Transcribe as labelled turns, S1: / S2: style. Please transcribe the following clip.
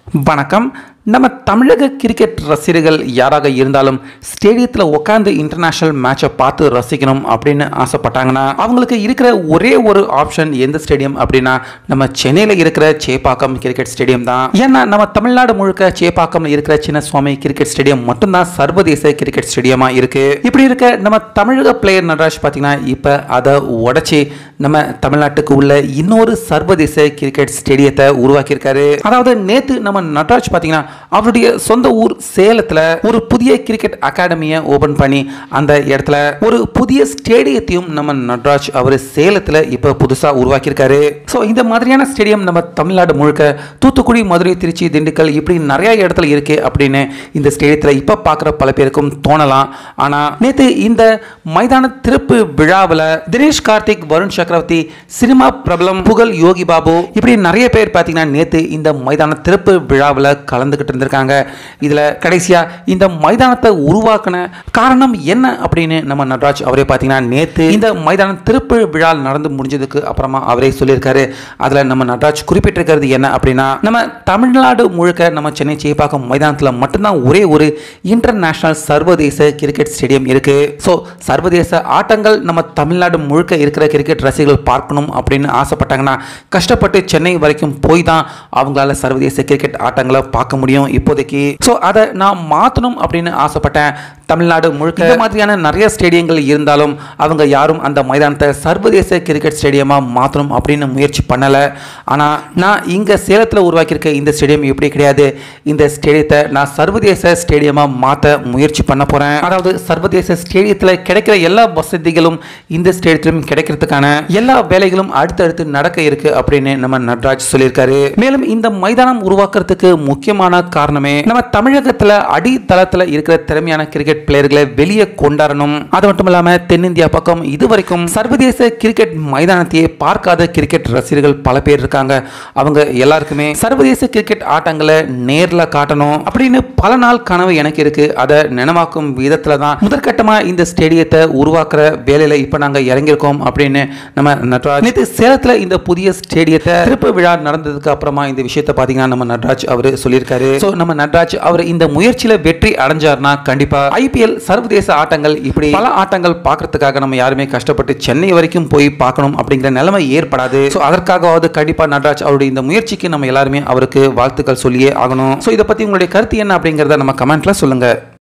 S1: வணக்கம் நம்ம தமிழக கிரிக்கெட் ரசிகர்கள் யாராக இருந்தாலும் ஸ்டேடியத்தில் உட்காந்து இன்டர்நேஷனல் மேட்சை பார்த்து ரசிக்கணும் அப்படின்னு ஆசைப்பட்டாங்கன்னா அவங்களுக்கு இருக்கிற ஒரே ஒரு ஆப்ஷன் எந்த ஸ்டேடியம் அப்படின்னா நம்ம சென்னையில் இருக்கிற சேப்பாக்கம் கிரிக்கெட் ஸ்டேடியம் தான் ஏன்னா நம்ம தமிழ்நாடு முழுக்க சேப்பாக்கம்ல இருக்கிற சின்ன சுவாமி கிரிக்கெட் ஸ்டேடியம் மட்டும்தான் சர்வதேச கிரிக்கெட் ஸ்டேடியமா இருக்கு இப்படி இருக்க நம்ம தமிழக பிளேயர் நடராஜ் பார்த்தீங்கன்னா இப்போ அதை உடைச்சி நம்ம தமிழ்நாட்டுக்கு உள்ள இன்னொரு சர்வதேச கிரிக்கெட் ஸ்டேடியத்தை உருவாக்கியிருக்காரு அதாவது நேத்து நம்ம நடராஜ் பார்த்தீங்கன்னா அவருடைய சொந்த ஊர் சேலத்தில் ஒரு புதிய கிரிக்கெட் அகாடமியை ஓபன் பண்ணி அந்த இடத்துல ஒரு புதிய ஸ்டேடியத்தையும் நம்ம நடராஜ் அவர் சேலத்தில் இப்போ புதுசாக உருவாக்கியிருக்காரு ஸோ இந்த மாதிரியான ஸ்டேடியம் நம்ம தமிழ்நாடு முழுக்க தூத்துக்குடி மதுரை திருச்சி திண்டுக்கல் இப்படி நிறைய இடத்துல இருக்கு அப்படின்னு இந்த ஸ்டேடியத்தில் இப்போ பார்க்குற பல பேருக்கும் தோணலாம் ஆனால் நேற்று இந்த மைதான திறப்பு விழாவில் தினேஷ் கார்த்திக் வருண் சக்கரவர்த்தி சினிமா பிரபலம் புகழ் யோகி பாபு இப்படி நிறைய பேர் பார்த்தீங்கன்னா நேற்று இந்த மைதான திறப்பு விழாவில் கலந்துக்கிட்டு இருந்திருக்காங்க இதில் கடைசியாக இந்த மைதானத்தை உருவாக்கின காரணம் என்ன அப்படின்னு நம்ம நடராஜ் அவரே பார்த்தீங்கன்னா நேற்று இந்த மைதான திறப்பு விழா நடந்து முடிஞ்சதுக்கு அப்புறமா அவரே சொல்லியிருக்காரு அதில் நம்ம நடராஜ் குறிப்பிட்டிருக்கிறது என்ன அப்படின்னா நம்ம தமிழ்நாடு முழுக்க நம்ம சென்னை சேப்பாக்கம் மைதானத்தில் மட்டும்தான் ஒரே ஒரு இன்டர்நேஷனல் சர்வதேச கிரிக்கெட் ஸ்டேடியம் இருக்கு ஸோ சர்வதேச ஆட்டங்கள் நம்ம தமிழ்நாடு முழுக்க இருக்கிற கிரிக்கெட் ரசிகர்கள் பார்க்கணும் அப்படின்னு ஆசைப்பட்டாங்கன்னா கஷ்டப்பட்டு சென்னை வரைக்கும் போய் தான் அவங்களால சர்வதேச கிரிக்கெட் ஆட்டங்களை பார்க்க முடியும் இப்போதைக்கு ஸோ அதை நான் மாற்றணும் அப்படின்னு ஆசைப்பட்டேன் தமிழ்நாடு முழுக்க இந்த மாதிரியான நிறைய ஸ்டேடியங்கள் இருந்தாலும் அவங்க யாரும் அந்த மைதானத்தை சர்வதேச கிரிக்கெட் ஸ்டேடியமாக மாற்றணும் அப்படின்னு முயற்சி பண்ணலை ஆனால் நான் இங்கே சேலத்தில் உருவாக்கியிருக்க இந்த ஸ்டேடியம் இப்படி கிடையாது இந்த ஸ்டேடியத்தை நான் சர்வதேச ஸ்டேடியமாக மாற்ற முயற்சி பண்ண போகிறேன் அதாவது சர்வதேச ஸ்டேடியத்தில் கிடைக்கிற எல்லா வசதிகளும் இந்த ஸ்டேடியத்திலும் கிடைக்கிறதுக்கான எல்லா வேலைகளும் அடுத்தடுத்து நடக்க இருக்கு அப்படின்னு நம்ம நட்ராஜ் சொல்லியிருக்காரு மேலும் இந்த மைதானம் உருவாக்குறதுக்கு முக்கியமான காரணமே நம்ம தமிழகத்தில் அடித்தளத்தில் இருக்கிற திறமையான கிரிக்கெட் பிளேயர்களை வெளியே கொண்டாடணும் அது மட்டும் இல்லாம தென்னிந்தியா பக்கம் இதுவரைக்கும் சர்வதேச கிரிக்கெட் மைதானத்தையே பார்க்காத கிரிக்கெட் ரசிகர்கள் பல பேர் இருக்காங்க அவங்க எல்லாருக்குமே சர்வதேச கிரிக்கெட் ஆட்டங்களை நேர்ல காட்டணும் அப்படின்னு பல நாள் கனவு எனக்கு இருக்கு அதை நினைவாக்கும் விதத்துல தான் முதற்கட்டமா இந்த ஸ்டேடியத்தை உருவாக்குற வேலையில இப்ப நாங்க இறங்கியிருக்கோம் அப்படின்னு நம்ம நட்ராஜ் நேற்று சேலத்துல இந்த புதிய ஸ்டேடியத்தை திறப்பு விழா நடந்ததுக்கு அப்புறமா இந்த விஷயத்தை பாத்தீங்கன்னா நம்ம நட்ராஜ் அவர் சொல்லியிருக்காரு ஸோ நம்ம நட்ராஜ் அவர் இந்த முயற்சியில வெற்றி அடைஞ்சார்னா கண்டிப்பா ஐபிஎல் சர்வதேச ஆட்டங்கள் இப்படி பல ஆட்டங்கள் பார்க்கறதுக்காக நம்ம யாருமே கஷ்டப்பட்டு சென்னை வரைக்கும் போய் பார்க்கணும் அப்படிங்கிற நிலைமை ஏற்படாது ஸோ அதற்காகவாவது கண்டிப்பா நட்ராஜ் அவருடைய இந்த முயற்சிக்கு நம்ம எல்லாருமே அவருக்கு வாழ்த்துக்கள் சொல்லியே ஆகணும் ஸோ இதை பத்தி உங்களுடைய கருத்து என்ன அப்படிங்கிறத நம்ம கமெண்ட்ல சொல்லுங்க